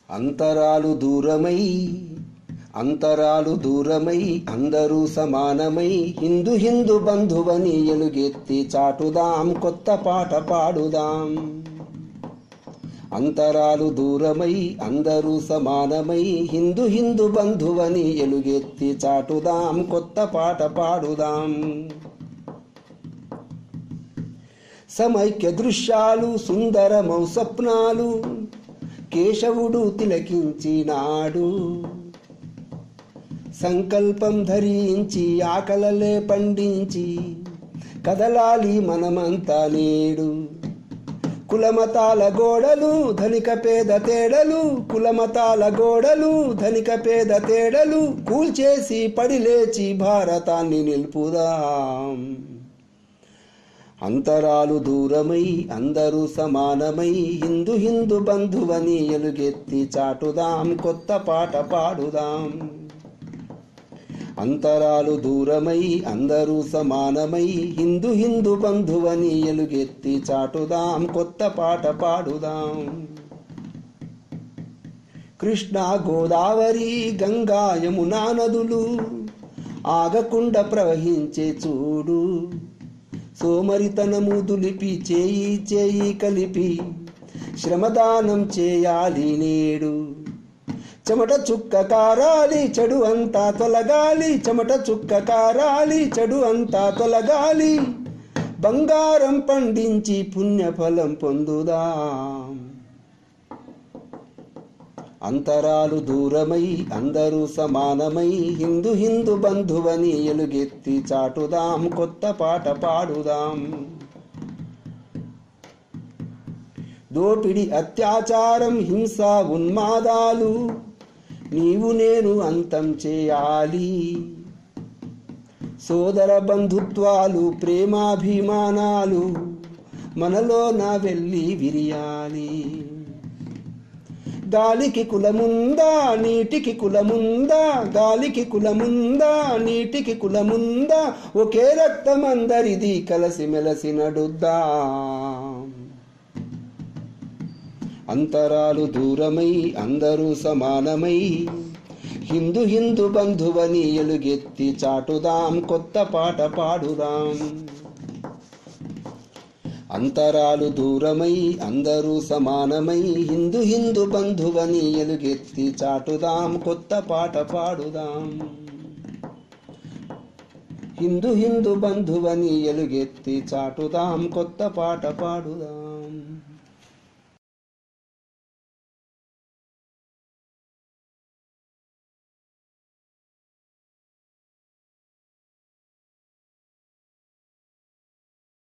అంతరాలు దూరమై అంతరాలు దూరమై అందరూ సమానమై హిందూ హిందూ బంధువని ఎలుగెత్తి చాటుదాం కొత్త పాట పాడుదాం అంతరాలు దూరమై అందరూ సమానమై హిందూ హిందూ బంధువని ఎలుగెత్తి చాటుదాం కొత్త పాట పాడుదాం సమైక్య దృశ్యాలు సుందరమౌ స్వప్నాలు కేశవుడు తిలకించినాడు సంకల్పం ధరించి ఆకలలే పండించి కదలాలి మనమంతా నేడు కులమతాల గోడలు ధనిక పేద తేడలు కులమతాల గోడలు ధనిక పేద తేడలు కూల్చేసి పడిలేచి భారతాన్ని నిలుపుదాం అంతరాలు దూరమై అందరూ సమానమై హిందూ హిందూ బంధువని ఎలుగెత్తి చాటుదాం కొత్త పాట పాడుదాం అంతరాలు దూరమై అందరూ సమానమై హిందూ హిందూ బంధువని ఎలుగెత్తి చాటుదాం కొత్త పాట పాడుదాం కృష్ణ గోదావరి గంగా యమునా నదులు ఆగకుండా ప్రవహించే చూడు సోమరితనము దులిపి చేయి చేయి కలిపి శ్రమదానం చేయాలి నేడు చెమట చుక్క కారాలి చెడు అంతా తొలగాలి చెమట చుక్క కారాలి చెడు అంతా తొలగాలి బంగారం పండించి పుణ్యఫలం పొందుదాం అంతరాలు దూరమై అందరూ సమానమై హిందూ హిందూ బంధువని ఎలుగెత్తి చాటుదాం కొత్త పాట పాడుదాం దోపిడి అత్యాచారం హింస ఉన్మాదాలు నీవు నేను అంతం చేయాలి సోదర బంధుత్వాలు ప్రేమాభిమానాలు మనలో నా వెళ్ళి విరియాలి గాలికి కులముందా నీటికి కులముందా గాలికి కులముందా నీటికి కులముందా ఒకే రక్తమందరిది కలసి మెలసి నడుద్దాం అంతరాలు దూరమై అందరూ సమానమై హిందూ హిందూ బంధువని ఎలుగెత్తి చాటుదాం కొత్త పాట పాడుదాం అంతరాలు దూరమై అందరూ సమానమై హిందూ హిందూ బంధువని ఎలుగెత్తి చాటుదాం కొత్త పాట పాడుదాం హిందూ హిందూ బంధువని ఎలుగెత్తి చాటుదాం కొత్త పాట పాడుదాం